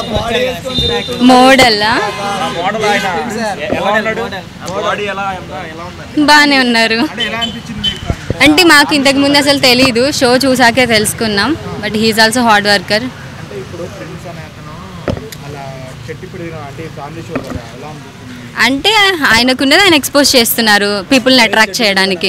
మోడల్లా model ఆయన ఎలా ఉన్నాడు బాడీ ఎలా ఎలా ఉంది బాగానే ఉన్నారు అంటే ఎలా అనిపించింది మీకు అంటే మాకు ఇంతకు ముందు అసలు తెలీదు షో చూసాకే తెలుసుకున్నాం but he's also hard worker అంటే ఇప్పుడు ఫ్రెండ్స్ అనే అతను అలా చెట్టు ఇప్పుడు అంటే ఫ్యామిలీ షో కదా ఎలా అనిపిస్తుంది అంటే ఆయనకున్నది ఆయన ఎక్స్పోజ్ చేస్తున్నారు పీపుల్ని అట్రాక్ట్ చేయడానికి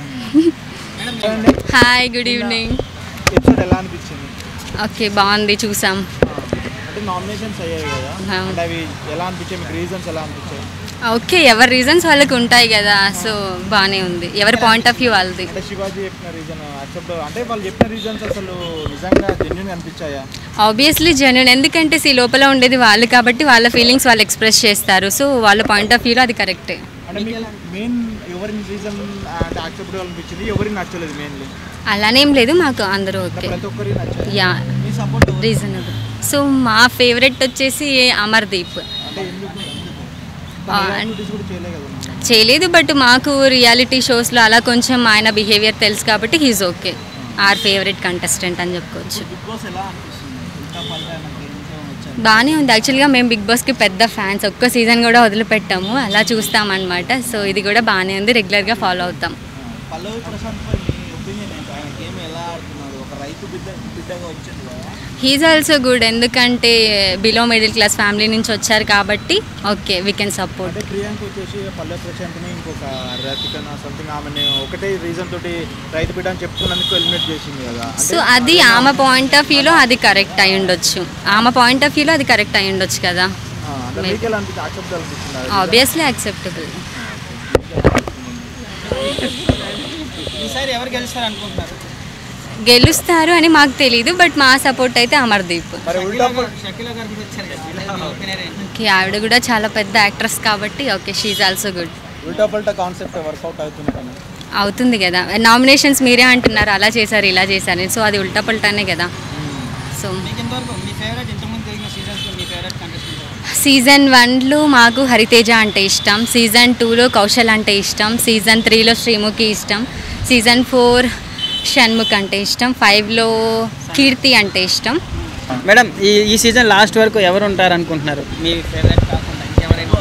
హాయ్ గుడ్ ఈవినింగ్ ఎపిసోడ్ ఎలా అనిపించింది ఓకే బాగుంది చూసాం అంటే నామినేషన్స్ అయ్యాయి కదా ఆ. అంటే అవి ఎలా అనిపించాయి మీకు రీజన్స్ ఎలా అనిపించాయి ఓకే ఎవరి రీజన్స్ వాళ్ళకి ఉంటాయి కదా సో బాగానే ఉంది ఎవరి పాయింట్ ఆఫ్ వ్యూ వాళ్ళది అంటే శివాజీ చెప్పిన రీజన్ యాక్సెప్ట్ అంటే వాళ్ళు చెప్పిన రీజన్స్ అసలు నిజంగా జెన్యున్ అనిపించాయా ఆబ్వియస్లీ జెన్యున్ ఎందుకంటే సి లోపల ఉండేది వాళ్ళు కాబట్టి వాళ్ళ ఫీలింగ్స్ వాళ్ళు ఎక్స్ప్రెస్ చేస్తారు సో వాళ్ళ పాయింట్ ఆఫ్ వ్యూలో అది కరెక్టే అంటే మీకు మెయిన్ ఎవరి రీజన్ అంటే యాక్సెప్ట్ అనిపించింది ఎవరికి నచ్చలేదు మెయిన్లీ అలానేం లేదు మాకు అందరూ ఓకే ప్రతి ఒక్కరికి నచ్చాయి యా మీ సపోర్ట్ రీజనబుల్ సో మా ఫేవరెట్ వచ్చేసి అమర్దీప్ అంటే ఎందుకు ఆ, యాక్టివిటీస్ కూడా చేయలే కదా మనం. చేయలేదు బట్ మాకు రియాలిటీ షోస్లో అలా కొంచెం ఆయన బిహేవియర్ తెలుసు కాబట్టి he's okay our favourite contestant అని చెప్పుకోవచ్చు బిగ్ బాస్ ఎలా అనిపిస్తుంది ఉల్టా పల్టా నాకు ఏం వచ్చారు బాగానే ఉంది యాక్చువల్గా మేము బిగ్ బాస్కి పెద్ద ఫ్యాన్స్ ఒక్క సీజన్ కూడా వదిలిపెట్టాము అలా చూస్తామన్నమాట సో ఇది కూడా బాగానే ఉంది రెగ్యులర్గా ఫాలో అవుతాం పల్లవి ప్రశాంత్ పై మీ ఒపీనియన్ ఏంటి ఆయన గేమ్ ఎలా ఆడుతున్నాడు ఒక రైతు బిడ్డ బిడ్డగా వచ్చింది కదా హీజ్ ఆల్సో గుడ్ ఎందుకంటే బిలో మిడిల్ క్లాస్ ఫ్యామిలీ నుంచి వచ్చారు కాబట్టి ఓకే వీ కెన్ సపోర్ట్ అంటే ప్రియాంక వచ్చేసి పల్లె ప్రశాంత్ని ఇంకొక రతికన సంథింగ్ ఆమెని ఒకటే రీజన్ తోటి రైతు బిడ్డ అని చెప్పుకున్నందుకు ఎలిమినేట్ చేసింది కదా అంటే సో అది ఆమె పాయింట్ ఆఫ్ వ్యూలో అది కరెక్ట్ అయి ఉండొచ్చు ఆమె పాయింట్ ఆఫ్ వ్యూలో అది కరెక్ట్ అయి ఉండొచ్చు కదా ఆ, అంటే మీకు ఎలా అనిపించింది యాక్సెప్ట్ అనిపించింది అది? ఆబ్వియస్లీ యాక్సెప్టబుల్ ఈసారి ఎవరు గెలుస్తారు అనుకుంటున్నారు గెలుస్తారు అని మాకు తెలీదు బట్ మా సపోర్ట్ అయితే అమర్దీప్ మరి ఉల్టా పల్- షకీలా గారు కూడా వచ్చారు కదా మీ ఒపీనియన్ ఏంటి ఓకే ఆవిడ కూడా చాలా పెద్ద యాక్ట్రెస్ కాబట్టి ఓకే షీఈ్ ఆల్సో గుడ్ ఉల్టా పల్టా కాన్సెప్ట్ వర్కౌట్ అవుతుంది కానీ అవుతుంది కదా నామినేషన్స్ మీరే అంటున్నారు అలా చేశారు ఇలా చేశారు సో అది ఉల్టా పల్టానే కదా సో మీకు ఇంతవరకు మీ ఫేవరెట్ ఇంతకుముందు జరిగిన సీజన్స్లో మీ ఫేవరెట్ కంటెస్టెంట్ సీజన్ వన్లో మాకు హరితేజ అంటే ఇష్టం సీజన్ టూలో కౌశల్ అంటే ఇష్టం సీజన్ త్రీలో శ్రీముఖి ఇష్టం సీజన్ ఫోర్ షణ్ముఖ్ అంటే ఇష్టం ఫైవ్లో కీర్తి అంటే ఇష్టం మేడం ఈ ఈ సీజన్ లాస్ట్ వరకు ఎవరు ఉంటారు అనుకుంటున్నారు మీ ఫేవరెట్ కాకుండా ఇంకెవరైనా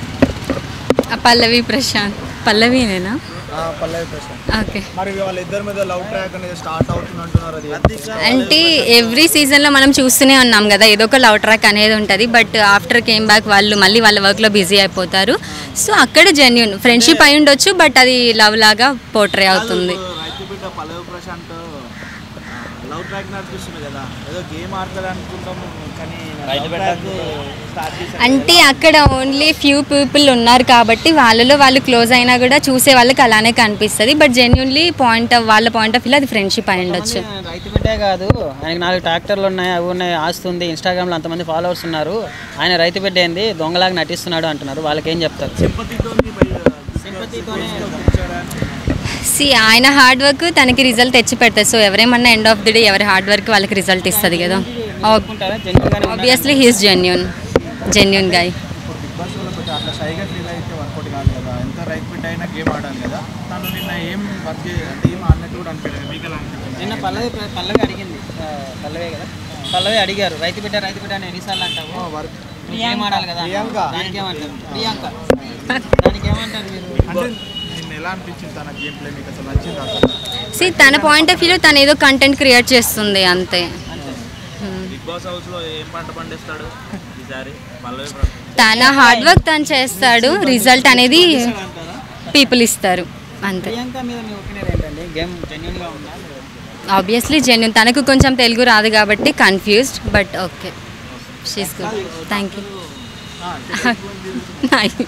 ఆ పల్లవి ప్రశాంత్ పల్లవినేనా ఆ, పల్లవి ప్రశాంత్ ఓకే మరి వాళ్ళిద్దరి మీద లవ్ ట్రాక్ అనేది స్టార్ట్ అవుతుంది అంటున్నారు అది అంటే ఎవ్రీ సీజన్లో మనం చూస్తూనే ఉన్నాం కదా ఏదో ఒక లవ్ ట్రాక్ అనేది ఉంటుంది బట్ ఆఫ్టర్ కేమ్ బ్యాక్ వాళ్ళు మళ్ళీ వాళ్ళ వర్క్లో బిజీ అయిపోతారు సో అక్కడ జెన్యున్ ఫ్రెండ్షిప్ అయి ఉండొచ్చు బట్ అది లవ్ లాగా పోర్ట్రే అవుతుంది రైతు బిడ్డ పల్లవి ప్రశాంత్ లవ్ ట్రాక్ నడిపిస్తుంది కదా ఏదో గేమ్ ఆడతాడు అనుకుంటాము కానీ లవ్ ట్రాక్ స్టార్ట్ చేశారు అంటే అక్కడ ఓన్లీ ఫ్యూ పీపుల్ ఉన్నారు కాబట్టి వాళ్ళలో వాళ్ళు క్లోజ్ అయినా కూడా చూసే వాళ్ళకి అలానే కనిపిస్తుంది బట్ జెన్యున్లీ పాయింట్ వాళ్ళ పాయింట్ ఆఫ్ వ్యూ అది ఫ్రెండ్షిప్ అయి ఉండొచ్చు రైతు బిడ్డే కాదు ఆయనకి నాలుగు ట్రాక్టర్లు ఉన్నాయి అవి ఉన్నాయి ఆస్తి ఉంది ఇన్స్టాగ్రామ్లో అంతమంది ఫాలోవర్స్ ఉన్నారు ఆయన రైతు బిడ్డ ఏంది దొంగలాగా నటిస్తున్నాడు అంటున్నారు వాళ్ళకి ఏం చెప్తారు సింపతితోని బయ- సింపతితోనే పిలిచాడని. సి ఆయన హార్డ్ వర్క్ తనకి రిజల్ట్ తెచ్చి పెడతారు సో ఎవరేమన్నా ఎండ్ ఆఫ్ ది డే ఎవరి హార్డ్ వర్క్ వాళ్ళకి రిజల్ట్ ఇస్తుంది కదా అనుకుంటారా జెన్యున్గానే obviously he's genuine genuine guy ఇప్పుడు బిగ్ బాస్ లో పెట్టి అట్లా షైగా ఫీల్ అయితే వర్కౌట్ కాదు కదా ఎంత రైతు బిడ్డ అయినా గేమ్ ఆడాలి కదా తను నిన్న ఏం వర్క్ చే- అంటే ఏం ఆడినట్టు కూడా అనిపించలేదు మీకు ఎలా అనిపించింది నిన్న పల్లవి పల్లవి అడిగింది ఆ, పల్లవే కదా పల్లవి అడిగారు రైతు బిడ్డ రైతు బిడ్డ అని ఎన్నిసార్లు అంటావు వర్క్ నువ్వు ఏం ఆడాలి కదా ప్రియాంక. దానికి ఏమంటారు ప్రియాంక దానికి ఏమంటారు మీరు అంటే నిన్న ఎలా అనిపించింది తన గేమ్ ప్లే మీకు అసలు నచ్చింది అసలు సి తన పాయింట్ ఆఫ్ వ్యూలో తను ఏదో కంటెంట్ క్రియేట్ చేస్తుంది అంతే బిగ్ బాస్ హౌస్ లో ఏం పంట పండిస్తాడు ఈసారి పల్లవి తన హార్డ్ వర్క్ తను చేస్తాడు రిజల్ట్ అనేది పీపుల్ ఇస్తారు అంతే ప్రియాంక మీద మీ ఒపీనియన్ ఏంటండి గేమ్ జెన్యున్గా ఉందా లేదా? ఆబ్వియస్లీ జెన్యున్ తనకు కొంచెం తెలుగు రాదు కాబట్టి confused but okay she's good thank you